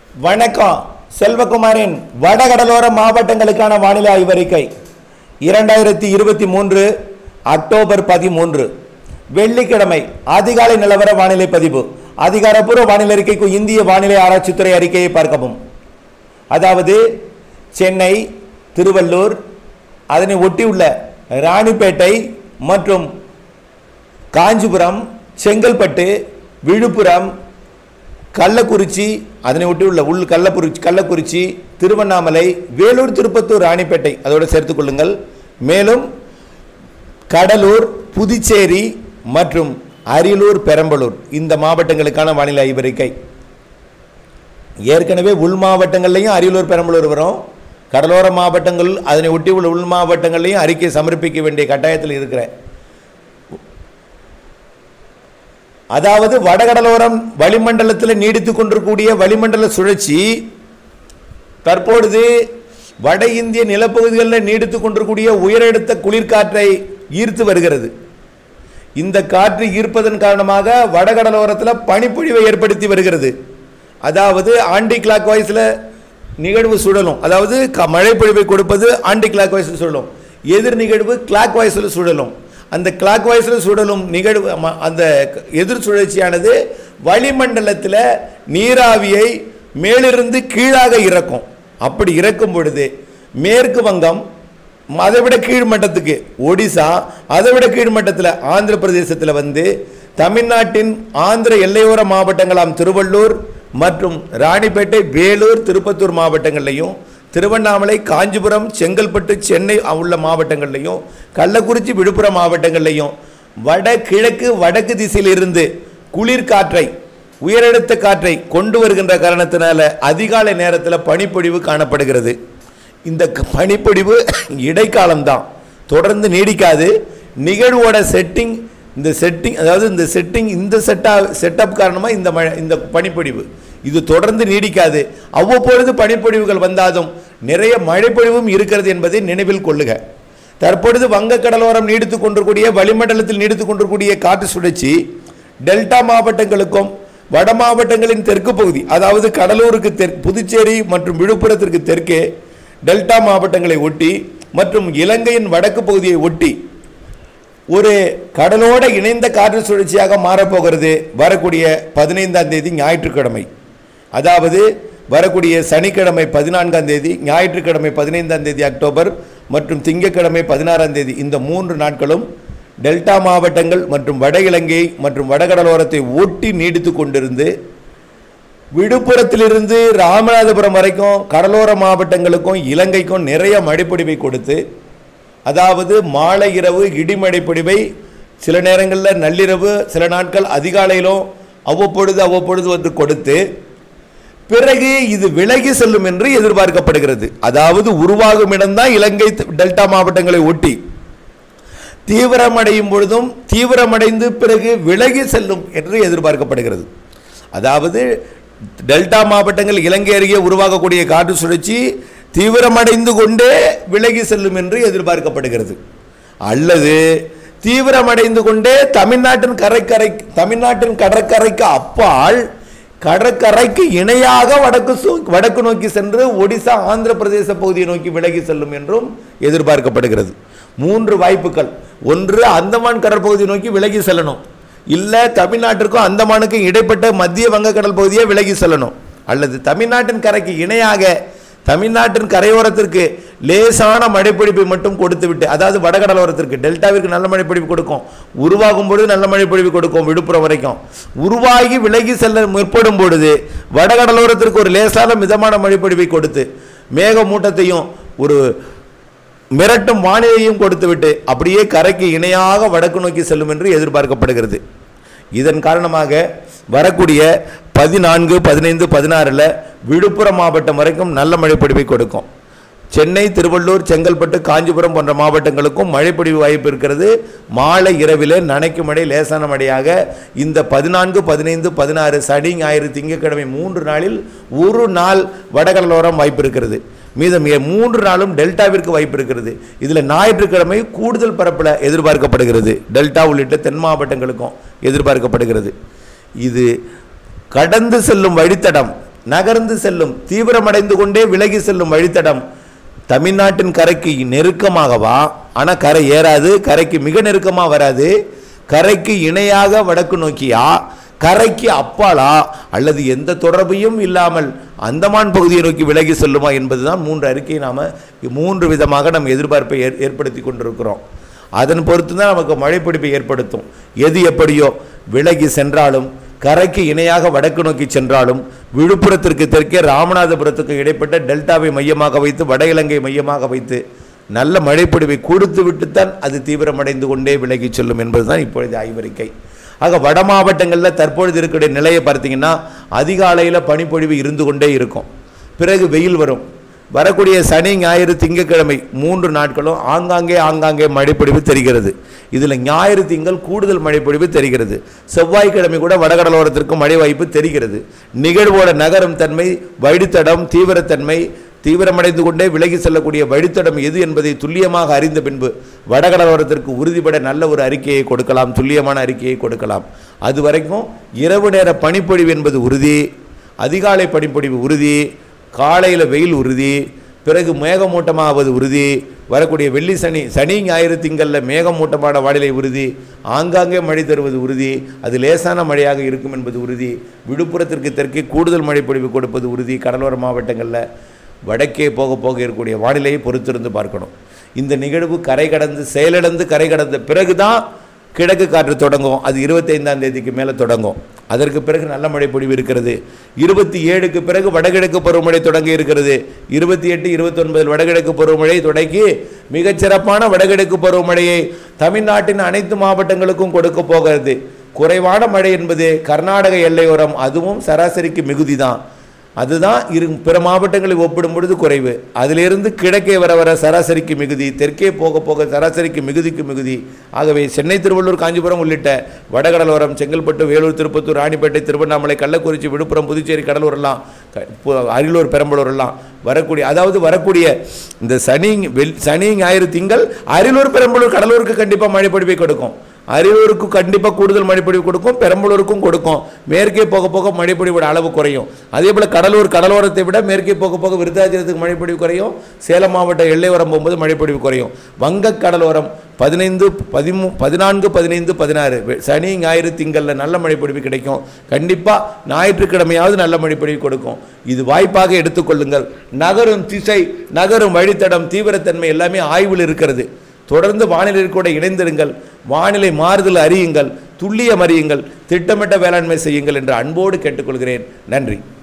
வணக்கம் செல்வகுமாரின் வடகடலோர மாவட்டங்களுக்கான வானிலை ஆய்வறிக்கை இரண்டாயிரத்தி இருபத்தி மூன்று அக்டோபர் பதிமூன்று வெள்ளிக்கிழமை அதிகாலை நிலவர வானிலை பதிவு அதிகாரப்பூர்வ வானிலை அறிக்கைக்கு இந்திய வானிலை ஆராய்ச்சித்துறை அறிக்கையை பார்க்கவும் அதாவது சென்னை திருவள்ளூர் அதனை ஒட்டியுள்ள ராணிப்பேட்டை மற்றும் காஞ்சிபுரம் செங்கல்பட்டு விழுப்புரம் கள்ளக்குறிச்சி அதனை ஒட்டியுள்ள உள் கள்ளக்குறிச்சி கள்ளக்குறிச்சி திருவண்ணாமலை வேலூர் திருப்பத்தூர் ராணிப்பேட்டை அதோடு சேர்த்துக் கொள்ளுங்கள் மேலும் கடலூர் புதுச்சேரி மற்றும் அரியலூர் பெரம்பலூர் இந்த மாவட்டங்களுக்கான வானிலை ஆய்வறிக்கை ஏற்கனவே உள் மாவட்டங்கள்லையும் அரியலூர் பெரம்பலூர் வரும் கடலோர மாவட்டங்கள் அதனை ஒட்டி உள்ள உள் மாவட்டங்கள்லையும் அறிக்கை சமர்ப்பிக்க வேண்டிய கட்டாயத்தில் இருக்கிறேன் அதாவது வடகடலோரம் வளிமண்டலத்தில் நீடித்துக் கொண்டிருக்கக்கூடிய வளிமண்டல சுழற்சி தற்பொழுது வட இந்திய நிலப்பகுதிகளில் நீடித்துக் கொண்டிருக்கக்கூடிய உயரழுத்த குளிர்காற்றை ஈர்த்து வருகிறது இந்த காற்று ஈர்ப்பதன் காரணமாக வடகடலோரத்தில் பனிப்பொழிவை ஏற்படுத்தி வருகிறது அதாவது ஆண்டி கிளாக் வாய்ஸில் நிகழ்வு சுழலும் அதாவது க மழை பொழிவை கொடுப்பது ஆண்டி கிளாக் வாய்ஸில் சுழலும் எதிர் நிகழ்வு கிளாக் வாய்ஸில் சுழலும் அந்த கிளாக் வாய்ஸில் சுழலும் நிகழ்வு ம- அந்த க- எதிர் சுழற்சியானது வளிமண்டலத்தில் நீராவியை மேலிருந்து கீழாக இறக்கும் அப்படி இறக்கும் பொழுது மேற்கு வங்கம் அதை விட கீழ்மட்டத்துக்கு ஒடிசா அதை விட கீழ்மட்டத்தில் ஆந்திர பிரதேசத்தில் வந்து தமிழ்நாட்டின் ஆந்திர எல்லையோர மாவட்டங்களாம் திருவள்ளூர் மற்றும் ராணிப்பேட்டை வேலூர் திருப்பத்தூர் மாவட்டங்கள்லையும் திருவண்ணாமலை காஞ்சிபுரம் செங்கல்பட்டு சென்னை உள்ள மாவட்டங்கள்லையும் கள்ளக்குறிச்சி விழுப்புரம் மாவட்டங்கள்லையும் வட கிழக்கு வடக்கு திசையிலிருந்து குளிர் காற்றை உயரழுத்த காற்றை கொண்டு வருகின்ற காரணத்தினால அதிகாலை நேரத்தில் பனிப்பொழிவு காணப்படுகிறது இந்த க- பனிப்பொழிவு இடைக்காலம்தான் தொடர்ந்து நீடிக்காது நிகழ்வோட செட்டிங் இந்த செட்டிங் அதாவது இந்த செட்டிங் இந்த செட்டா செட்டப் காரணமாக இந்த மழை இந்த பனிப்பொழிவு இது தொடர்ந்து நீடிக்காது அவ்வப்பொழுது பனிப்பொழிவுகள் வந்தாலும் நிறைய மழைப்பொழிவும் இருக்கிறது என்பதை நினைவில் கொள்ளுக தற்பொழுது வங்கக்கடலோரம் நீடித்துக் கொண்டிருக்கூடிய வளிமண்டலத்தில் நீடித்துக் கொண்டிருக்கூடிய காற்று சுழற்சி டெல்டா மாவட்டங்களுக்கும் வட மாவட்டங்களின் தெற்கு பகுதி அதாவது கடலூருக்கு தெற் புதுச்சேரி மற்றும் விழுப்புரத்திற்கு தெற்கே டெல்டா மாவட்டங்களை ஒட்டி மற்றும் இலங்கையின் வடக்கு பகுதியை ஒட்டி ஒரு கடலோட இணைந்த காற்று சுழற்சியாக மாறப்போகிறது வரக்கூடிய பதினைந்தாம் தேதி ஞாயிற்றுக்கிழமை அதாவது வரக்கூடிய சனிக்கிழமை பதினான்காம் தேதி ஞாயிற்றுக்கிழமை பதினைந்தாம் தேதி அக்டோபர் மற்றும் திங்கட்கிழமை பதினாறாம் தேதி இந்த மூன்று நாட்களும் டெல்டா மாவட்டங்கள் மற்றும் வட இலங்கை மற்றும் வடகடலோரத்தை ஒட்டி நீடித்து கொண்டிருந்து விழுப்புரத்திலிருந்து ராமநாதபுரம் வரைக்கும் கடலோர மாவட்டங்களுக்கும் இலங்கைக்கும் நிறைய மழைப்பொழிவை கொடுத்து அதாவது மாலை இரவு இடிமழை பொழிவை சில நேரங்களில் நள்ளிரவு சில நாட்கள் அதிகாலையிலும் அவ்வப்பொழுது அவ்வப்பொழுது வந்து கொடுத்து பிறகு இது விலகி செல்லும் என்று எதிர்பார்க்கப்படுகிறது அதாவது உருவாகும் இடம்தான் இலங்கை டெல்டா மாவட்டங்களை ஒட்டி தீவிரமடையும் பொழுதும் தீவிரமடைந்து பிறகு விலகி செல்லும் என்று எதிர்பார்க்கப்படுகிறது அதாவது டெல்டா மாவட்டங்கள் இலங்கை அருகே உருவாகக்கூடிய காற்று சுழற்சி தீவிரமடைந்து கொண்டே விலகி செல்லும் என்று எதிர்பார்க்கப்படுகிறது அல்லது தீவிரமடைந்து கொண்டே தமிழ்நாட்டின் கரைக்கரை தமிழ்நாட்டின் கடற்கரைக்கு அப்பால் கடற்கரைக்கு இணையாக வடக்கு சு- வடக்கு நோக்கி சென்று ஒடிசா ஆந்திர பிரதேச பகுதியை நோக்கி விலகி செல்லும் என்றும் எதிர்பார்க்கப்படுகிறது மூன்று வாய்ப்புகள் ஒன்று அந்தமான் கடற்பகுதியை நோக்கி விலகி செல்லணும் இல்ல தமிழ்நாட்டிற்கும் அந்தமானுக்கும் இடைப்பட்ட மத்திய வங்கக்கடல் பகுதியை விலகி செல்லணும் அல்லது தமிழ்நாட்டின் கரைக்கு இணையாக தமிழ்நாட்டின் கரையோரத்திற்கு லேசான மழைப்பொழிப்பை மட்டும் கொடுத்து விட்டு அதாவது வடகடலோரத்திற்கு டெல்டாவிற்கு நல்ல மழைப்பொழிவு கொடுக்கும் உருவாகும் பொழுது நல்ல மழைப்பொழிவு கொடுக்கும் விழுப்புரம் வரைக்கும் உருவாகி விலகி செல்ல முற்படும் பொழுது வடகடலோரத்திற்கு ஒரு லேசான மிதமான மழைப்பொழிவை கொடுத்து மேகமூட்டத்தையும் ஒரு மிரட்டும் வானிலையும் கொடுத்துவிட்டு அப்படியே கரைக்கு இணையாக வடக்கு நோக்கி செல்லும் என்று எதிர்பார்க்கப்படுகிறது இதன் காரணமாக வரக்கூடிய பதினான்கு பதினைந்து பதினாறில் விழுப்புரம் மாவட்டம் வரைக்கும் நல்ல மழைப்பொழிவை கொடுக்கும் சென்னை திருவள்ளூர் செங்கல்பட்டு காஞ்சிபுரம் போன்ற மாவட்டங்களுக்கும் மழைப்பொழிவு வாய்ப்பு இருக்கிறது மாலை இரவிலே நனைக்கும் மழை லேசான மழையாக இந்த பதினான்கு பதினைந்து பதினாறு சனி ஞாயிறு திங்கட்கிழமை மூன்று நாளில் ஒரு நாள் வடகடலோரம் வாய்ப்பு இருக்கிறது மீதம் ஏ- மூன்று நாளும் டெல்டாவிற்கு வாய்ப்பு இருக்கிறது இதில் ஞாயிற்றுக்கிழமை கூடுதல் பரப்பில் எதிர்பார்க்கப்படுகிறது டெல்டா உள்ளிட்ட தென் மாவட்டங்களுக்கும் எதிர்பார்க்கப்படுகிறது இது கடந்து செல்லும் வழித்தடம் நகர்ந்து செல்லும் தீவிரமடைந்து கொண்டே விலகி செல்லும் வழித்தடம் தமிழ்நாட்டின் கரைக்கு நெருக்கமாகவா ஆனால் கரை ஏறாது கரைக்கு மிக நெருக்கமாக வராது கரைக்கு இணையாக வடக்கு நோக்கியா கரைக்கு அப்பாலா அல்லது எந்த தொடர்பையும் இல்லாமல் அந்தமான் பகுதியை நோக்கி விலகி செல்லுமா என்பதுதான் மூன்று அறிக்கையை நாம் மூன்று விதமாக நம்ம எதிர்பார்ப்பை ஏற் ஏற்படுத்தி கொண்டிருக்கிறோம் அதன் பொறுத்து தான் நமக்கு மழைப்பிடிப்பை ஏற்படுத்தும் எது எப்படியோ விலகி சென்றாலும் கரைக்கு இணையாக வடக்கு நோக்கி சென்றாலும் விழுப்புரத்திற்கு தெற்கே ராமநாதபுரத்துக்கு இடைப்பட்ட டெல்டாவை மையமாக வைத்து வட இலங்கை மையமாக வைத்து நல்ல மழைப்பொழிவை கொடுத்து விட்டுத்தான் அது தீவிரமடைந்து கொண்டே விலகி செல்லும் என்பதுதான் இப்பொழுது ஆய்வறிக்கை ஆக வட மாவட்டங்களில் தற்பொழுது இருக்கிற நிலையை பார்த்தீங்கன்னா அதிகாலையில் பனிப்பொழிவு இருந்து கொண்டே இருக்கும் பிறகு வெயில் வரும் வரக்கூடிய சனி ஞாயிறு திங்கட்கிழமை மூன்று நாட்களும் ஆங்காங்கே ஆங்காங்கே மழைப்பொழிவு தெரிகிறது இதில் ஞாயிறு திங்கள் கூடுதல் மழைப்பொழிவு தெரிகிறது செவ்வாய்க்கிழமை கூட வடகடலோரத்திற்கு மழை வாய்ப்பு தெரிகிறது நிகழ்வோட நகரும் தன்மை வழித்தடம் தீவிரத்தன்மை தீவிரமடைந்து கொண்டே விலகி செல்லக்கூடிய வழித்தடம் எது என்பதை துல்லியமாக அறிந்த பின்பு வடகடலோரத்திற்கு உறுதிப்பட நல்ல ஒரு அறிக்கையை கொடுக்கலாம் துல்லியமான அறிக்கையை கொடுக்கலாம் அது வரைக்கும் இரவு நேர பனிப்பொழிவு என்பது உறுதி அதிகாலை பனிப்பொழிவு உறுதி காலையில் வெயில் உறுதி பிறகு மேகமூட்டமாவது உறுதி வரக்கூடிய வெள்ளி சனி சனி ஞாயிறு திங்களில் மேகமூட்டமான வானிலை உறுதி ஆங்காங்கே மழை தருவது உறுதி அது லேசான மழையாக இருக்கும் என்பது உறுதி விழுப்புரத்திற்கு தெற்கே கூடுதல் மழை பொழிவு கொடுப்பது உறுதி கடலோர மாவட்டங்களில் வடக்கே போக போக இருக்கக்கூடிய வானிலையை பொறுத்திருந்து பார்க்கணும் இந்த நிகழ்வு கரை கடந்து செயலிழந்து கரை கடந்த பிறகு தான் கிழக்கு காற்று தொடங்கும் அது இருபத்தைந்தாம் தேதிக்கு மேலே தொடங்கும் அதற்கு பிறகு நல்ல மழை பொழிவு இருக்கிறது இருபத்தி ஏழுக்கு பிறகு வடகிழக்கு பருவமழை தொடங்கி இருக்கிறது இருபத்தி எட்டு இருபத்தொன்பதில் வடகிழக்கு பருவமழை தொடங்கி மிகச்சிறப்பான வடகிழக்கு பருவமழையை தமிழ்நாட்டின் அனைத்து மாவட்டங்களுக்கும் கொடுக்க போகிறது குறைவான மழை என்பது கர்நாடக எல்லையோரம் அதுவும் சராசரிக்கு மிகுதி தான் அதுதான் இரு பிற மாவட்டங்களை ஒப்பிடும் பொழுது குறைவு அதிலிருந்து கிழக்கே வர வர சராசரிக்கு மிகுதி தெற்கே போக போக சராசரிக்கு மிகுதிக்கு மிகுதி ஆகவே சென்னை திருவள்ளூர் காஞ்சிபுரம் உள்ளிட்ட வடகடலோரம் செங்கல்பட்டு வேலூர் திருப்பத்தூர் ராணிப்பேட்டை திருவண்ணாமலை கள்ளக்குறிச்சி விழுப்புரம் புதுச்சேரி கடலூர் எல்லாம் க- பு- அரியலூர் பெரம்பலூர் எல்லாம் வரக்கூடிய அதாவது வரக்கூடிய இந்த சனி வெள் சனி ஞாயிறு திங்கள் அரியலூர் பெரம்பலூர் கடலூருக்கு கண்டிப்பாக மழை பொழிவை கொடுக்கும் அரியலூருக்கு கண்டிப்பாக கூடுதல் மழைப்பொழிவு கொடுக்கும் பெரம்பலூருக்கும் கொடுக்கும் மேற்கே போக போக மழைப்பொழிவோட அளவு குறையும் அதே போல் கடலூர் கடலோரத்தை விட மேற்கே போக போக விருத்தாச்சலத்துக்கு மழைப்பொழிவு குறையும் சேலம் மாவட்ட எல்லையோரம் போகும்போது மழைப்பொழிவு குறையும் வங்கக் கடலோரம் பதினைந்து பதிமூ பதினான்கு பதினைந்து பதினாறு வெ- சனி ஞாயிறு திங்களில் நல்ல மழைப்பொழிவு கிடைக்கும் கண்டிப்பாக ஞாயிற்றுக்கிழமையாவது நல்ல மழைப்பொழிவு கொடுக்கும் இது வாய்ப்பாக எடுத்துக்கொள்ளுங்கள் நகரும் திசை நகரும் வழித்தடம் தீவிரத்தன்மை எல்லாமே ஆய்வில் இருக்கிறது தொடர்ந்து வானிலை கூட இணைந்திருங்கள் வானிலை மாறுதல் அறியுங்கள் துல்லியம் அறியுங்கள் திட்டமிட்ட வேளாண்மை செய்யுங்கள் என்று அன்போடு கேட்டுக்கொள்கிறேன் நன்றி